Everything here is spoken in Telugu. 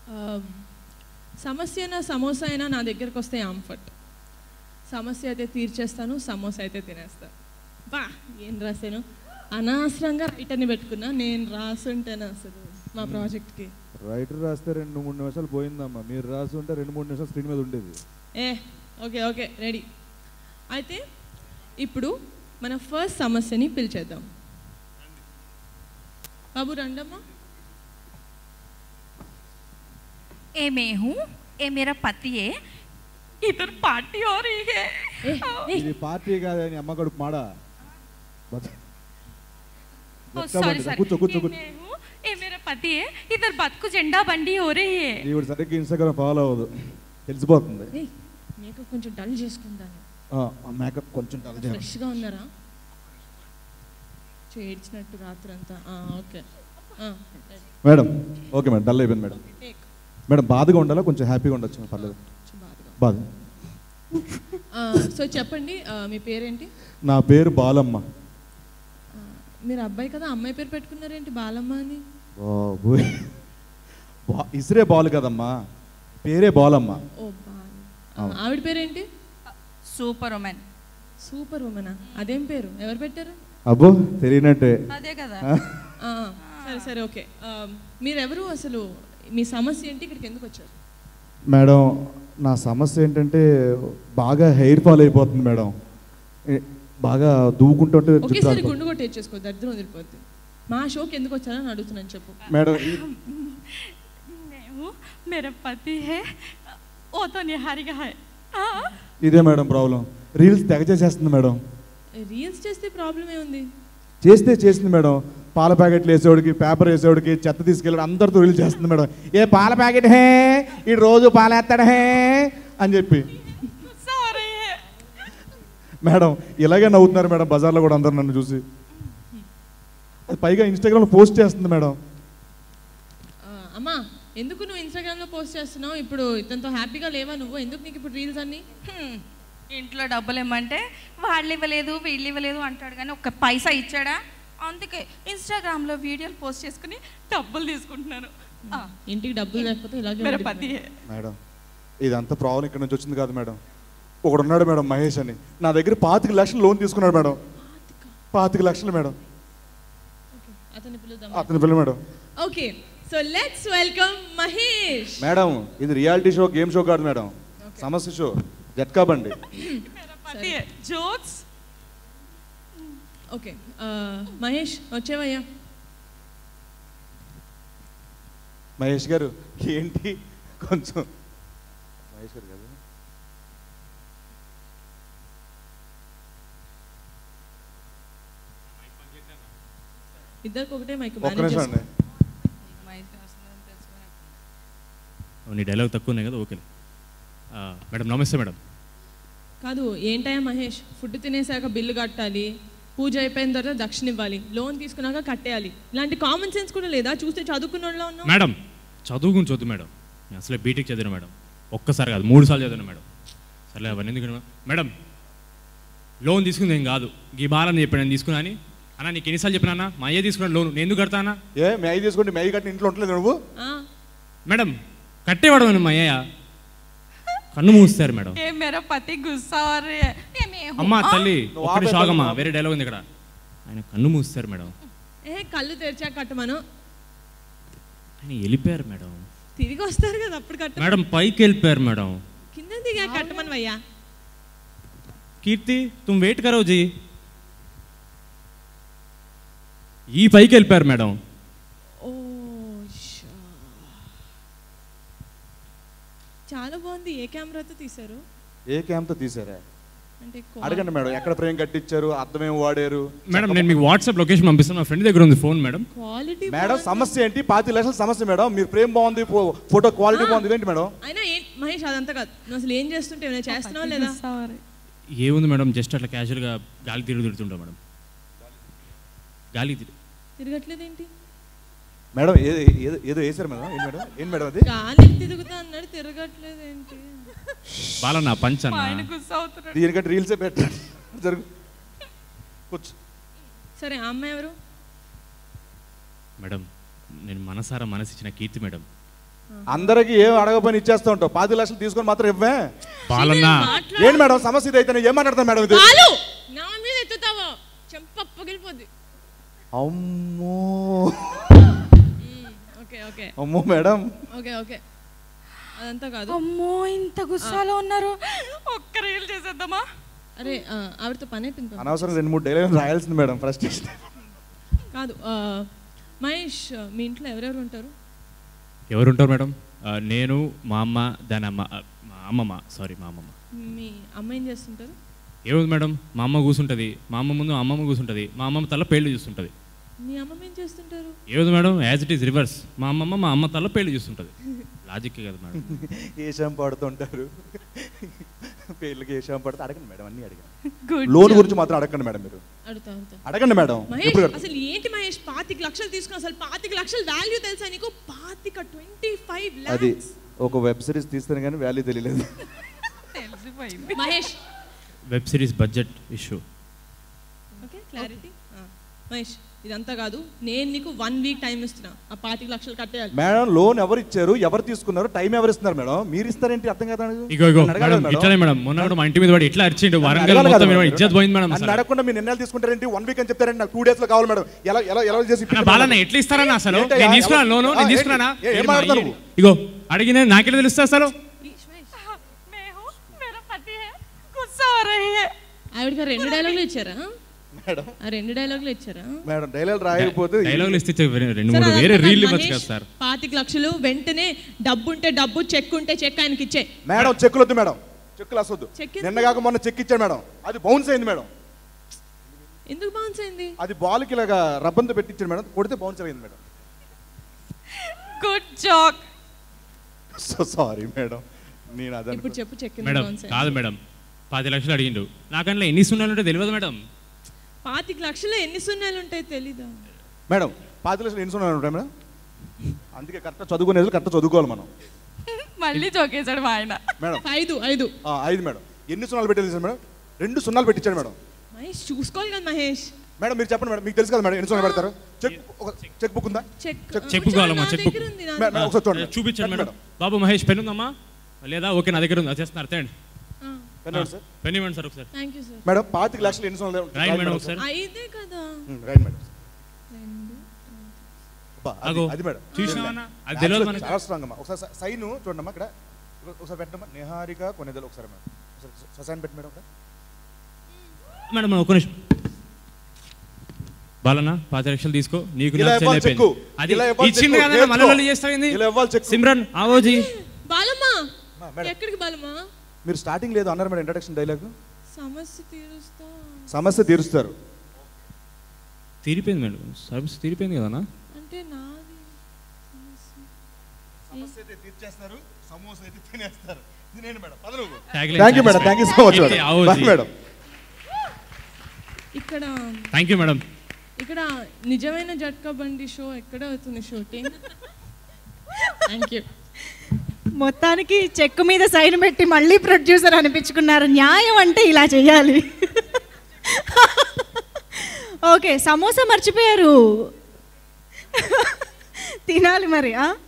సమస్య అయినా సమోసా అయినా నా దగ్గరకు వస్తే ఆంఫట్ సమస్య అయితే తీర్చేస్తాను సమోసా అయితే తినేస్తాను బా ఏం రాశాను అనవసరంగా రైటర్ని పెట్టుకున్నా నేను రాసుంటాను అసలు మా ప్రాజెక్ట్కి రైటర్ రాస్తే రెండు మూడు నిమిషాలు పోయిందమ్మా మీరు రాసి ఉంటే రెండు మూడు నిమిషాలు స్క్రీన్ మీద ఉండేది ఏ ఓకే ఓకే రెడీ అయితే ఇప్పుడు మన ఫస్ట్ సమస్యని పిలిచేద్దాం బాబు రండమ్మా ए मैं हूँ ए मेरा पति है इधर पार्टी हो रही है ఏ, ఏ, ఇది పార్టీ కాదని అమ్మ కడుపు మాడా బత- ओ చెప్తా सॉरी బండి. सॉरी కూర్చో కూర్చో ए కూర్చో मैं हूँ ए मेरा पति है इधर बात को झंडा बंडी हो रही है ఈవిడ సరిగ్గా ఇన్స్టాగ్రామ్ ఫాలో అవ్వదు తెలిసిపోతుంది ఏయ్, మేకప్ కొంచెం డల్ చేసుకుంటాను మేకప్ కొంచెం టల్ చేయాలి ఫ్రెష్గా ఉన్నారా చేడ్చినట్టు రాత్రి అంతా ఓకే ఆ, ready. Madam okay madam dull అయిపోయింది మేడం Take. మేడం బాధగా ఉండాలా కొంచెం హ్యాపీగా ఉండొచ్చు పర్లేదు కొంచెం బాధగా. బాధ ఆ, సో చెప్పండి ఆ, మీ పేరేంటి నా పేరు బాలమ్మ ఆ, మీరు అబ్బాయి కదా అమ్మాయి పేరు పెట్టుకున్నారేంటి బాలమ్మ అని బాబోయ్ బా- ఇసిరే బాల్ కదమ్మా పేరే బాలమ్మ ఓ బాల ఆ, అవును. ఆవిడ పేరేంటి సూపర్ ఉమెన్ సూపర్ ఉమెనా అదేం పేరు ఎవరు పెట్టారు అబ్బో తెలియనట్టే అదే కదా ఆ? ఆ, సరే సరే ఓకే ఆ, మీరెవరు అసలు మీ సమస్య ఏంటి ఇక్కడికి ఎందుకు వచ్చారు మేడం నా సమస్య ఏంటంటే బాగా హెయిర్ ఫాల్ అయిపోతుంది మేడం ఏ- బాగా దూకుంటుంటే జుట్టు ఒకేసారి రాలిపోతుంది. గుండు కొట్టేసుకో దరిద్రం వదిలిపోద్ది మా షోకి ఎందుకు వచ్చారని అడుగుతున్నాను చెప్పు మేడం ఈ- मैं हूँ मेरा पति है वो तो निहारिका है हाँ ఇదే మేడం ప్రాబ్లం రీల్స్ తెగ చేసేస్తుంది మేడం రీల్స్ చేస్తే ప్రాబ్లం ఏముంది చేస్తే చేసింది మేడం పాల ప్యాకెట్లు వేసేవాడికి పేపర్ వేసేవాడికి చెత్త తీసుకెళ్ళి అందరితో రీల్స్ చేస్తుంది మేడం ఏ పాల ప్యాకెట్ హే ఈ రోజు పాలు వేస్తాడు హే అని చెప్పి गुस्सा हो रही है మేడం ఇలాగే నవ్వుతున్నారు మేడం బజార్లో కూడా అందరు నన్ను చూసి అది పైగా ఇన్స్టాగ్రామ్లో పోస్ట్ చేస్తుంది మేడం ఆ, అమ్మా ఎందుకు నువ్వు ఇన్స్టాగ్రామ్ లో పోస్ట్ చేస్తున్నావు ఇప్పుడు ఇతనితో హ్యాపీగా లేవా నువ్వు ఎందుకు నీకు ఇప్పుడు రీల్స్ అన్ని హ్మ్. ఇంట్లో డబ్బులు ఇమ్మంటే వాళ్ళు ఇవ్వలేదు వీళ్ళు ఇవ్వలేదు అంటాడు కానీ ఒక్క పైసా ఇచ్చాడా అందుకే ఇన్స్టాగ్రామ్లో వీడియోలు పోస్ట్ చేసుకుని డబ్బులు తీసుకుంటున్నాను ఆ, ఇంటికి డబ్బులు లేకపోతే ఇలాగే मेरा ఉండిపోయి. पति है మేడం ఇదంతా ప్రాబ్లం ఇక్కడ నుంచి వచ్చింది కాదు మేడం ఒకడు ఉన్నాడు మేడం మహేష్ అని నా దగ్గర పాతిక లక్షలు లోన్ తీసుకున్నాడు మేడం పాతిక లక్షలు మేడం అతని పిలుద్దాం అతని పిల్ల madam okay so let's welcome Mahesh madam ఇది రియాలిటీ షో గేమ్ షో కాదు మేడం సమస్య షో జట్కా బండి मेरा पति है जोक्स ఓకే ఆ, మహేష్ వచ్చేవయ్యా మహేష్ గారు ఏంటి కొంచెం మహేష్ గారు కదా ఇద్దరికి ఒకటే మైక్ ఒక్క మేనేజ్ నిమిషం అండి నీ డైలాగ్ తక్కువ ఉన్నాయి కదా ఓకే మేడం నమస్తే మేడం కాదు ఏంటయ్యా మహేష్ ఫుడ్ తినేసాక బిల్లు కట్టాలి పూజ అయిపోయిన తర్వాత దక్షిణ ఇవ్వాలి లోన్ తీసుకున్నాక కట్టేయాలి ఇలాంటి కామన్ సెన్స్ కూడా లేదా చూస్తే చదువుకున్న వాళ్ళ ఉన్నావు మేడం చదువు గురించి వద్దు మేడం నేను అసలే బీటెక్ చదివాను మేడం ఒక్కసారి కాదు మూడు సార్లు చదివాను మేడం సర్లే అవన్నీ ఎందుకు మేడం లోన్ తీసుకుంది ఏం కాదు ఈ బాలని చెప్పాను నేను తీసుకున్నా అని అన్న నీకు ఎన్నిసార్లు చెప్పినా మా అయ్యే తీసుకున్నాను లోన్ నేను ఎందుకు కడతానా ఏ మ్యాగీ తీసుకుంటే మ్యాగీ కట్టిన ఇంట్లో ఉండలేదు నువ్వు ఆ, మేడం కట్టేవాడు మా అయ్యయ్య కన్ను మూస్తారు మేడం ये मेरा पति गुस्सा हो रही है ये मैं हूँ అమ్మా हाँ? తల్లి నువ్వు ఒక్కటి ఆపే షాక్ అమ్మా తల్లి. వేరే డైలాగ్ ఉంది ఇక్కడ ఆయన కన్ను మూస్తారు మేడం ఏ కళ్ళు తెరిచాక కట్టమను ఆయన వెళ్ళిపోయారు మేడం తిరిగి వస్తారు కదా అప్పుడు కట్ట మేడం పైకి వెళ్ళిపోయారు మేడం కింద దిగా కట్టమను అయ్యా కీర్తి తుమ్ వెయిట్ కరో జీ ఈ పైకి వెళ్ళిపోయారు మేడం ఓ షా. చాలా బాగుంది ఏ కెమెరాతో తీశారు ఏ క్యాంప్తో తీసారా అంటే అడగండి మేడం ఎక్కడ ఫ్రేమ్ కట్టించారు అర్థం ఏం వాడారు మేడం నేను మీకు వాట్సాప్ లొకేషన్ పంపిస్తాను మా ఫ్రెండ్ దగ్గర ఉంది ఫోన్ మేడం క్వాలిటీ మేడం సమస్య ఏంటి పాతి లక్షల సమస్య మేడం మీరు ఫ్రేమ్ బాగుంది ఫో- ఫోటో క్వాలిటీ బాగుంది ఏంటి మేడం అయినా ఏం మహేష్ అదంతా కాదు నువ్వు అసలు ఏం చేస్తుంటే ఏమైనా చేస్తున్నావా లేదా गुस्सा हो रही ఏముంది మేడం జస్ట్ అట్లా క్యాజువల్గా గాలి తిరుగు తిరుగుతుంటా మేడం గాలి తిరుగు తిరగట్లేదు ఏంటి మేడం ఏదో ఏదో ఏదో వేసారు మేడం ఏంటి మేడం ఏంటి మేడం అది గాలి తిరుగుతా అన్నాడు తిరగట్లేదు ఏంటి బాలన్న పంచ్ మా ఆయన అన్న గుస్సా అవుతున్నాడు దీనికంటే రీల్సే పెట్టండి జరుగు కూర్చో సరే ఆ అమ్మాయి ఎవరు మేడం నేను మనసారా మనసిచ్చిన కీర్తి మేడం అందరికి ఏం అడగపోయిన ఇచ్చేస్తూ ఉంటావు పాతి లక్షలు తీసుకొని మాత్రం ఇవ్వే పాలన్నా మాట్లా- ఏంటి మేడం సమస్య ఇది అయితే ఏం మాట్లాడతాను మేడం ఇది పాలు నా మీద ఎత్తుతావో చెంప పగిలిపోద్ది అమ్మో ఓకే ఓకే అమ్మో మేడం ఓకే ఓకే అదంతా కాదు అమ్మో ఇంత గుస్సాలో ఉన్నారు ఒక్క రీల్ చేసేద్దామా అరే ఆ, ఆవిడతో పని అయిపోయింది పాపం. అనవసరం రెండు మూడు డైలాగ్ రాయాల్సింది మేడం ఫస్ట్ కాదు ఆ, మహేష్ మీ ఇంట్లో ఎవరెవరు ఉంటారు ఎవరు ఉంటారు మేడం ఆ, నేను మా అమ్మ దాని అమ్మ ఆ, మా అమ్మమ్మ సారీ మా అమ్మమ్మ మీ అమ్మ ఏం చేస్తుంటారు ఏముంది మేడం మా అమ్మ కూర్చుంటుంది మా అమ్మ ముందు అమ్మమ్మ కూర్చుంటుంది మా అమ్మమ్మ తల పేళ్ళు చూస్తుంటుంది మీ అమ్మమ్మ ఏం చేస్తుంటారు ఏముంది madam as it is reverse మా అమ్మమ్మ మా అమ్మ తల పేళ్ళు చూస్తుంటుంది లాజిక్ కదా మేడం ఏ షాంపూ పడుతుంటారు పేర్లకి ఏ షాంపూ పడితే అడగండి మేడం అన్ని అడగండి గుడ్ లోన్ గురించి మాత్రం అడగండి మేడం మీరు అడుగుతా అడుగుతా అడగండి మేడం మహేష్ ఎప్పుడు కడతారు? అసలు ఏంటి మహేష్ పాతిక లక్షలు తీసుకుని అసలు పాతిక లక్షల వాల్యూ తెలుసా నీకు పాతిక ట్వంటీ ఫైవ్ అది లాక్స్ ఒక వెబ్ సిరీస్ తీస్తాను కానీ వాల్యూ తెలియలేదు తెలిసిపోయింది Mahesh web series budget issue okay clarity Mahesh ఇదంతా కాదు నేను నీకు వన్ వీక్ టైం ఇస్తున్నా ఆ పాతిక లక్షలు కట్టేయాలి మేడం లోన్ ఎవరు ఇచ్చారు ఎవరు తీసుకున్నారు టైం ఎవరు ఇస్తున్నారు మేడం మీరు ఇస్తారేంటి అర్థం కదా నాకు? ఇగో ఇగో నన్ను అడగాలి మేడం ఇట్లానే మేడం మొన్న కూడా మా ఇంటి మీద పడి ఇట్లా అరిచిండు నన్ను వరంగల్ అడగాలి మొత్తం కదా మీద ఇజ్జత్ పోయింది మేడం నన్ను అసలు అడగకుండా మీరు నిర్ణయాలు తీసుకుంటారేంటి వన్ వీక్ అని చెప్తారండి నాకు టూ డేస్ లో కావాలి మేడం ఎలా ఎలా ఎలా చేసి అన్న, ఇప్పించండి బాలన్న మేడం. ఎట్లా ఇస్తారన్న అసలు ఏంటయ్యా? నేను తీసుకున్నాను లోను ఆ, నేను ఏంటి? తీసుకున్నానా ఏ- ఏం ఏంటి మా మాట్లాడతావు అయ్యి? నువ్వు? ఇగో అడిగిన నాకెలా తెలుస్తా అసలు मैं हूँ मेरा पति है गुस्सा हो रही है ఆవిడకి ఆ రెండు డైలాగులు ఇచ్చారా మేడం ఆ రెండు డైలాగులు ఇచ్చారా మేడం డైలాగ్ రాయకపోతే డైలాగులు ఇస్తే రెండు సార్, మూడు అదంతా వేరే కాదు, రీల్ ఇవ్వచ్చు మహేష్, కదా సార్ పాతిక లక్షలు వెంటనే డబ్బు ఉంటే డబ్బు చెక్ ఉంటే చెక్ ఆయనకి ఇచ్చే మేడం చెక్కులు వద్దు మేడం చెక్కులు అసొద్దు చెక్ ఎందుకు? నిన్న కాక మొన్న చెక్ ఇచ్చాడు మేడం అది బౌన్స్ అయింది మేడం ఎందుకు బౌన్స్ అయింది అది బాల్కి ఇలాగా రబ్బంతో పెట్టించాడు మేడం కొడితే బౌన్స్ అయింది madam good joke so sorry madam నేను అదే ఇప్పుడు చెప్పు చెక్ ఎందుకు మేడం బౌన్స్ అయింది కాదు మేడం పది లక్షలు అడిగిండు నాకన్నా ఎన్ని సున్నాలు ఉంటే తెలియదు మేడం పాతిక లక్షలు ఎన్ని సున్నాలు ఉంటాయి తెలీదా మేడం పాతి లక్షలు ఎన్ని సున్నాలు ఉంటాయి మేడం అందుకే కరెక్ట్ చదువుకునేది కరెక్ట్ చదువుకోవాలి మనం మళ్ళీ జోకేశాడు మా ఆయన మేడం ఐదు ఐదు ఆ, ఐదు మేడం ఎన్ని సున్నాలు పెట్టేది మేడం రెండు సున్నాలు పెట్టించాడు మేడం మహేష్ చూసుకోవాలి కదా మహేష్ మేడం మీరు చెప్పండి మేడం మీకు తెలుసు కదా మేడం ఎన్ని సున్నాలు పెడతారు చెక్ ఒక చెక్ బుక్ ఉందా చెక్ చెక్ కావాలమ్మా, నా చెక్ దగ్గర ఉంది, నా మేడం, ఒకసారి చూడండి చూపించండి మేడం. మేడం బాబు మహేష్ పెన్ ఉందమ్మా లేదా ఓకే నా దగ్గర ఉంది అది చేస్తున్నారు తేండి పెన్ ఇవ్వండి సార్ పెన్ ఇవ్వండి సార్ ఒకసారి థ్యాంక్ యూ సార్ మేడం పాతిక లక్షలు ఎన్ని సున్నాలు ఉంటాయి? రాయండి మేడం మేడం ఒకసారి ఐదే కదా ఉమ్, రైట్ మేడం రెండు అబ్బా, అది- అగో. అది మేడం చూసినావన్నా? అది తెలియదు Actually మనకి. చాలా స్ట్రాంగ్ అమ్మా ఒకసారి స- సైన్ చూడండి అమ్మా ఇక్కడ ఒకసారి పెట్టమ్మా నిహారిక కొనేదలు ఒకసారి మేడం ఒకసారి సైన్ పెట్టి మేడం ఒకసారి. మేడం ఒక నిమిషం బాలన్న పాతి లక్షలు తీసుకో నీకు ఇలా నాకు ఇవ్వాలి చెల్లి చెక్కు. అది ఇలా ఇవ్వాలి ఇచ్చింది చెక్కు. కదా నేర్చుకో. మళ్ళీ వాళ్ళు చేస్తాయింది ఇలా ఇవ్వాలి చెక్కు. సిమ్రన్ ఆవోజీ బాలమ్మా మా, మేడం. ఎక్కడికి బాలమ్మా మీరు స్టార్టింగ్ లేదు అన్నారు మేడం ఇంట్రడక్షన్ డైలాగ్ సమస్య తీరుస్తా సమస్య తీరుస్తారు తీరిపోయింది మేడం సర్వీస్ తీరిపోయింది కదనా అంటే నాది సమస్య సమస్య అయితే తీర్చేస్తారు సమోసా అయితే తినేస్తారు తినేయండి మేడం పద నువ్వు Tagline thank you madam thank you so much అయితే మేడం ఆవోజీ. బాయ్ మేడం ఇక్కడ థ్యాంక్ యూ మేడం ఇక్కడ నిజమైన జట్కా బండి షో ఎక్కడ అవుతుంది షూటింగ్ థ్యాంక్ యూ మొత్తానికి చెక్కు మీద సైన్ పెట్టి మళ్ళీ ప్రొడ్యూసర్ అనిపించుకున్నారు న్యాయం అంటే ఇలా చేయాలి ఓకే సమోసా మర్చిపోయారు తినాలి మరి ఆ?